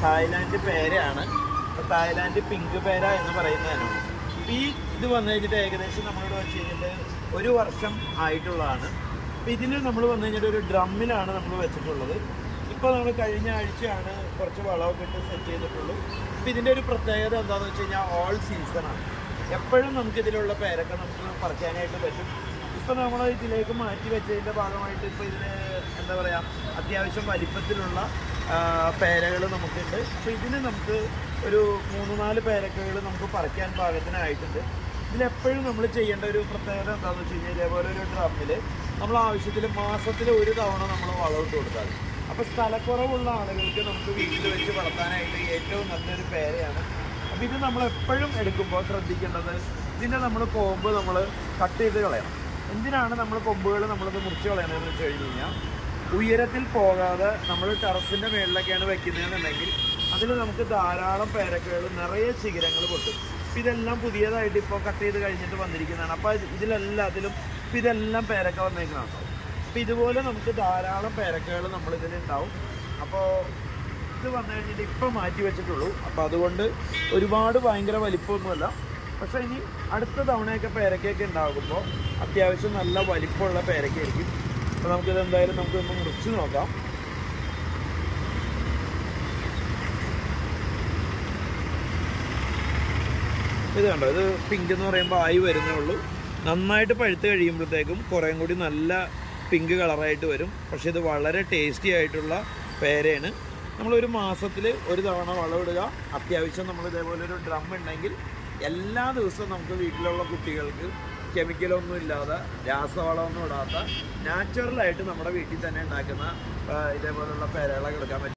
Thailand പേരയാണ് അപ്പൊ Thailand pink പേര എന്ന് പറയുന്നതാണ് അപ്പൊ ഈ ഇത് വന്നു കഴിഞ്ഞിട്ട് ഏകദേശം നമ്മളിവിടെ വെച്ച് കഴിഞ്ഞിട്ട് ഒരു വർഷം ആയിട്ടുള്ളതാണ് അപ്പൊ ഇതിന് നമ്മൾ വന്നു കഴിഞ്ഞിട്ട് ഒരു ഡ്രമ്മിലാണ് നമ്മൾ വെച്ചിട്ടുള്ളത് ഇപ്പോൾ നമ്മൾ കഴിഞ്ഞ ആഴ്ചയാണ് കുറച്ച് വളമൊക്കെ ഇട്ട് സെറ്റ് ചെയ്തിട്ടുള്ളൂ അപ്പോൾ ഇതിൻ്റെ ഒരു പ്രത്യേകത എന്താണെന്ന് വെച്ച് കഴിഞ്ഞാൽ ഓൾ സീസണാണ് എപ്പോഴും നമുക്ക് ഇതിലുള്ള പേരൊക്കെ നമുക്ക് പറിക്കാനായിട്ട് പറ്റും ഇപ്പോൾ നമ്മൾ ഇതിലേക്ക് മാറ്റി വെച്ചതിൻ്റെ ഭാഗമായിട്ട് ഇപ്പോൾ ഇതിന് എന്താ പറയുക അത്യാവശ്യം വലിപ്പത്തിലുള്ള പേരകൾ നമുക്കുണ്ട് അപ്പോൾ ഇതിന് നമുക്ക് ഒരു മൂന്ന് നാല് പേരക്കകൾ നമുക്ക് പറിക്കാൻ പാകത്തിനായിട്ടുണ്ട് ഇതിലെപ്പോഴും നമ്മൾ ചെയ്യേണ്ട ഒരു പ്രത്യേകത എന്താണെന്ന് വെച്ച് കഴിഞ്ഞാൽ ഇതേപോലെ ഒരു ഡ്രമ്മിൽ നമ്മൾ ആവശ്യത്തിൽ മാസത്തിൽ ഒരു തവണ നമ്മൾ വളമിട്ട് കൊടുത്താൽ മതി. അപ്പോൾ സ്ഥലക്കുറവുള്ള ആളുകൾക്ക് നമുക്ക് വീട്ടിൽ വെച്ച് വളർത്താനായിട്ട് ഏറ്റവും നല്ലൊരു പേരയാണ് അപ്പോൾ ഇത് നമ്മൾ എപ്പോഴും എടുക്കുമ്പോൾ ശ്രദ്ധിക്കേണ്ടത് ഇതിൻ്റെ നമ്മൾ കൊമ്പ് നമ്മൾ കട്ട് ചെയ്ത് കളയണം എന്തിനാണ് നമ്മൾ കൊമ്പുകൾ നമ്മളിത് മുറിച്ച് കളയണമെന്ന് വെച്ച് കഴിഞ്ഞ് കഴിഞ്ഞാൽ ഉയരത്തിൽ പോകാതെ നമ്മൾ ടെറസിൻ്റെ മേളിലൊക്കെയാണ് വെക്കുന്നതെന്നുണ്ടെങ്കിൽ അതിൽ നമുക്ക് ധാരാളം പേരക്കകൾ നിറയെ ശിഖരങ്ങൾ പൊട്ടും അപ്പോൾ ഇതെല്ലാം പുതിയതായിട്ട് ഇപ്പോൾ കട്ട് ചെയ്ത് കഴിഞ്ഞിട്ട് വന്നിരിക്കുന്നതാണ് അപ്പോൾ ഇതിലെല്ലാത്തിലും ഇപ്പോൾ ഇതെല്ലാം പേരക്ക വന്നേക്കുന്നതാണ് അപ്പോൾ ഇതുപോലെ നമുക്ക് ധാരാളം പേരക്കകൾ നമ്മൾ ഇതിലുണ്ടാവും അപ്പോൾ ഇത് വന്നു കഴിഞ്ഞിട്ട് ഇപ്പം മാറ്റി വെച്ചിട്ടുള്ളൂ അപ്പോൾ അതുകൊണ്ട് ഒരുപാട് ഭയങ്കര വലിപ്പമൊന്നുമല്ല പക്ഷേ ഇനി അടുത്ത തവണയൊക്കെ പേരക്കയൊക്കെ ഉണ്ടാകുമ്പോൾ അത്യാവശ്യം നല്ല വലിപ്പമുള്ള പേരക്കയായിരിക്കും അപ്പോൾ നമുക്കിത് എന്തായാലും നമുക്കൊന്ന് മുറിച്ച് നോക്കാം ഇത് കണ്ടോ ഇത് പിങ്ക് എന്ന് പറയുമ്പോൾ ആയി വരുന്നേ ഉള്ളൂ നന്നായിട്ട് പഴുത്ത് കഴിയുമ്പോഴത്തേക്കും കുറേം കൂടി നല്ല പിങ്ക് കളറായിട്ട് വരും പക്ഷേ ഇത് വളരെ ടേസ്റ്റി ആയിട്ടുള്ള പേരയാണ് നമ്മളൊരു മാസത്തിൽ ഒരു തവണ വളമിടുക അത്യാവശ്യം നമ്മൾ ഇതേപോലെ ഒരു ഡ്രം ഉണ്ടെങ്കിൽ എല്ലാ ദിവസവും നമുക്ക് വീട്ടിലുള്ള കുട്ടികൾക്ക് കെമിക്കലൊന്നും ഇല്ലാതെ രാസവളമൊന്നും ഇടാത്ത നാച്ചുറലായിട്ട് നമ്മുടെ വീട്ടിൽ തന്നെ ഉണ്ടാക്കുന്ന ആ, ഇതേപോലുള്ള പേരകളൊക്കെ എടുക്കാൻ പറ്റും